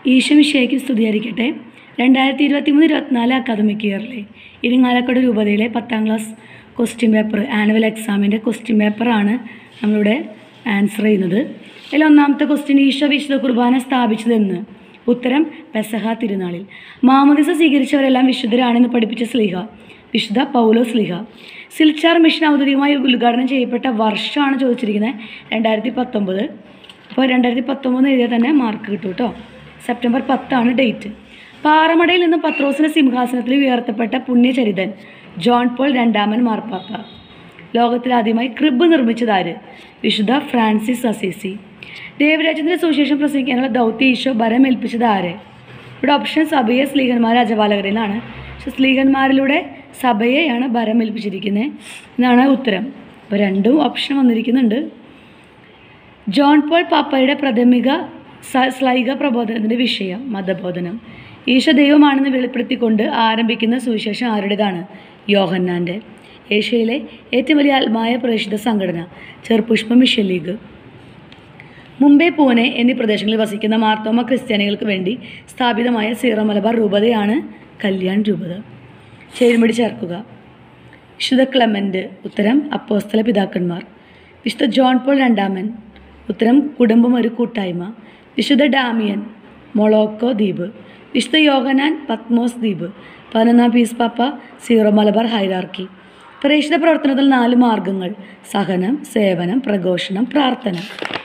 ഈശോമിശിയായ്ക്ക് സ്തുതിയായിരിക്കട്ടെ രണ്ടായിരത്തി ഇരുപത്തി മൂന്ന് ഇരുപത്തിനാല് അക്കാദമിക് ഇയറിലെ ഇരിങ്ങാലക്കുട രൂപതയിലെ പത്താം ക്ലാസ് ക്വസ്റ്റ്യൻ പേപ്പർ ആനുവൽ എക്സാമിൻ്റെ ക്വസ്റ്റ്യൻ പേപ്പറാണ് നമ്മളിവിടെ ആൻസർ ചെയ്യുന്നത് അതിൽ ഒന്നാമത്തെ ക്വസ്റ്റ്യൻ ഈശോ വിശുദ്ധ കുർബാന സ്ഥാപിച്ചതെന്ന് ഉത്തരം പെസഹ തിരുനാളിൽ മാമോദിസ സ്വീകരിച്ചവരെല്ലാം വിശുദ്ധരാണെന്ന് പഠിപ്പിച്ച സ്ലീഹ വിശുദ്ധ പൗലോ സ്ലീഹ സിൽച്ചാർ മിഷൻ ഔദ്യോഗികമായി ഉദ്ഘാടനം ചെയ്യപ്പെട്ട വർഷമാണ് ചോദിച്ചിരിക്കുന്നത് രണ്ടായിരത്തി പത്തൊമ്പത് അപ്പോൾ രണ്ടായിരത്തി പത്തൊമ്പത് എഴുതിയാൽ തന്നെ മാർക്ക് കിട്ടും കേട്ടോ സെപ്റ്റംബർ പത്താണ് ഡേറ്റ് പാറമടയിൽ നിന്ന് പത്രോസിന് സിംഹാസനത്തിൽ ഉയർത്തപ്പെട്ട പുണ്യചരിതൻ ജോൺ പോൾ രണ്ടാമൻ മാർപ്പാപ്പ ലോകത്തിലാദ്യമായി ക്രിബ് നിർമ്മിച്ചതാര് വിശുദ്ധ ഫ്രാൻസിസ് അസീസി ദേവരാജ്യത്തിൻ്റെ സുവിശേഷം പ്രസംഗിക്കാനുള്ള ദൗത്യ ഈശോ ഭരമേൽപ്പിച്ചത് ആര് ഇവിടെ ഓപ്ഷൻ സഭയെ സ്ലീഹന്മാർ അജപാലകരിലാണ് പക്ഷെ സ്ലീഹന്മാരിലൂടെ സഭയെയാണ് ഭരമേൽപ്പിച്ചിരിക്കുന്നത് എന്നാണ് ഉത്തരം അപ്പോൾ രണ്ടും ഓപ്ഷൻ വന്നിരിക്കുന്നുണ്ട് ജോൺ പോൾ പാപ്പയുടെ പ്രാഥമിക സ- ശ്ലൈക പ്രബോധനത്തിൻ്റെ വിഷയം മതബോധനം ഈശോ ദൈവമാണെന്ന് വെളിപ്പെടുത്തിക്കൊണ്ട് ആരംഭിക്കുന്ന സുവിശേഷം ആരുടേതാണ് യോഹന്നാൻ്റെ ഏഷ്യയിലെ ഏറ്റവും വലിയ ആത്മായ പ്രേക്ഷിത സംഘടന ചെറുപുഷ്പ മിഷൻ ലീഗ് മുംബൈ പൂനെ എന്നീ പ്രദേശങ്ങളിൽ വസിക്കുന്ന മാർത്തോമ ക്രിസ്ത്യാനികൾക്ക് വേണ്ടി സ്ഥാപിതമായ സീറോ മലബാർ രൂപതയാണ് കല്യാൺ രൂപത ചേരുമടി ചേർക്കുക വിശുദ്ധ ക്ലെമൻ്റ് ഉത്തരം അപ്പോസ്തല പിതാക്കന്മാർ വിശുദ്ധ ജോൺ പോൾ രണ്ടാമൻ ഉത്തരം കുടുംബം ഒരു കൂട്ടായ്മ വിശുദ്ധ ഡാമിയൻ മൊളോക്കോ ദ്വീപ് വിശുദ്ധ യോഹനാൻ പത്മോസ് ദ്വീപ് പതിനൊന്നാം പീസ് പാപ്പ സീറോ മലബാർ ഹൈറാർക്കി പ്രേക്ഷിത പ്രവർത്തനത്തിൽ നാല് മാർഗങ്ങൾ സഹനം സേവനം പ്രഘോഷണം പ്രാർത്ഥന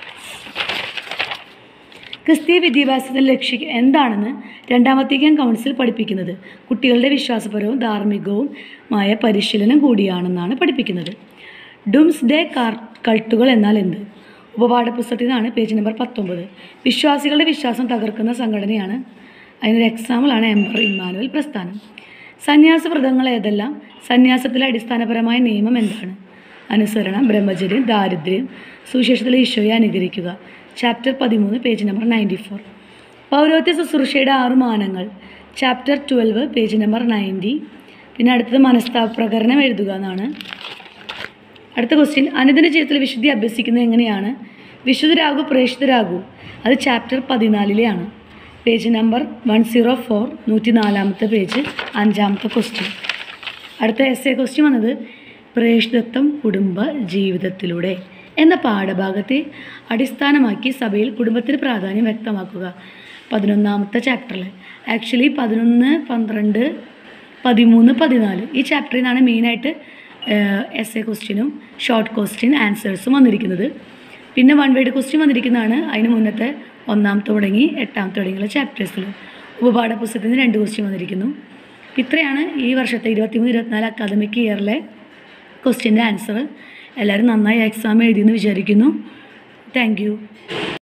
ക്രിസ്തീയ വിദ്യാഭ്യാസത്തിൻ്റെ ലക്ഷ്യം എന്താണെന്ന് രണ്ടാം വത്തിക്കാൻ കൗൺസിൽ പഠിപ്പിക്കുന്നത് കുട്ടികളുടെ വിശ്വാസപരവും ധാർമ്മികവുമായ പരിശീലനം കൂടിയാണെന്നാണ് പഠിപ്പിക്കുന്നത് ഡുംസ് ഡേ കാർ കൾട്ടുകൾ എന്നാൽ എന്ത് ഉപപാഠ പുസ്തകത്തിൽ നിന്നാണ് പേജ് നമ്പർ പത്തൊമ്പത് വിശ്വാസികളുടെ വിശ്വാസം തകർക്കുന്ന സംഘടനയാണ് അതിനൊരു എക്സാമ്പിളാണ് എംബർ ഇമ്മാനുവൽ പ്രസ്ഥാനം സന്യാസ വ്രതങ്ങൾ ഏതെല്ലാം സന്യാസത്തിലെ അടിസ്ഥാനപരമായ നിയമം എന്താണ് അനുസരണം ബ്രഹ്മചര്യം ദാരിദ്ര്യം സുവിശേഷത്തിലെ ഈശോയെ അനുകരിക്കുക ചാപ്റ്റർ പതിമൂന്ന് പേജ് നമ്പർ നയൻറ്റി ഫോർ പൗരോത്യ ശുശ്രൂഷയുടെ ആറ് മാനങ്ങൾ chapter twelve page number ninety പിന്നെ അടുത്തത് മനസ്താപ പ്രകരണം എഴുതുക എന്നാണ് അടുത്ത ക്വസ്റ്റ്യൻ അനുദിന ജീവിതത്തിൽ വിശുദ്ധി അഭ്യസിക്കുന്നത് എങ്ങനെയാണ് വിശുദ്ധരാകൂ പ്രേക്ഷിതരാകൂ അത് ചാപ്റ്റർ പതിനാലിലെയാണ് page number one zero four നൂറ്റി നാലാമത്തെ പേജ് അഞ്ചാമത്തെ ക്വസ്റ്റ്യൻ അടുത്ത എസ് എ ക്വസ്റ്റ്യൻ വന്നത് പ്രേഷിതത്വം കുടുംബ ജീവിതത്തിലൂടെ എന്ന പാഠഭാഗത്തെ അടിസ്ഥാനമാക്കി സഭയിൽ കുടുംബത്തിന് പ്രാധാന്യം വ്യക്തമാക്കുക പതിനൊന്നാമത്തെ ചാപ്റ്ററിൽ ആക്ച്വലി പതിനൊന്ന് പന്ത്രണ്ട് പതിമൂന്ന് പതിനാല് ഈ ചാപ്റ്ററിൽ നിന്നാണ് മെയിനായിട്ട് എസ് എ ക്വസ്റ്റ്യനും ഷോർട്ട് ക്വസ്റ്റ്യൻ ആൻസേഴ്സും വന്നിരിക്കുന്നത് പിന്നെ വൺ വേഡ് ക്വസ്റ്റ്യൻ വന്നിരിക്കുന്നതാണ് അതിന് മുന്നത്തെ ഒന്നാമത്തെ തുടങ്ങി എട്ടാമത്തെ തുടങ്ങിയുള്ള ചാപ്റ്റേഴ്സിൽ ഉപപാഠ പുസ്തകത്തിൽ നിന്ന് രണ്ട് ക്വസ്റ്റ്യൻ വന്നിരിക്കുന്നു ഇത്രയാണ് ഈ വർഷത്തെ ഇരുപത്തിമൂന്ന് ഇരുപത്തിനാല് അക്കാദമിക് ഇയറിലെ ക്വസ്റ്റ്യൻ്റെ ആൻസർ എല്ലാവരും നന്നായി എക്സാം എഴുതിയെന്ന് വിചാരിക്കുന്നു താങ്ക് യു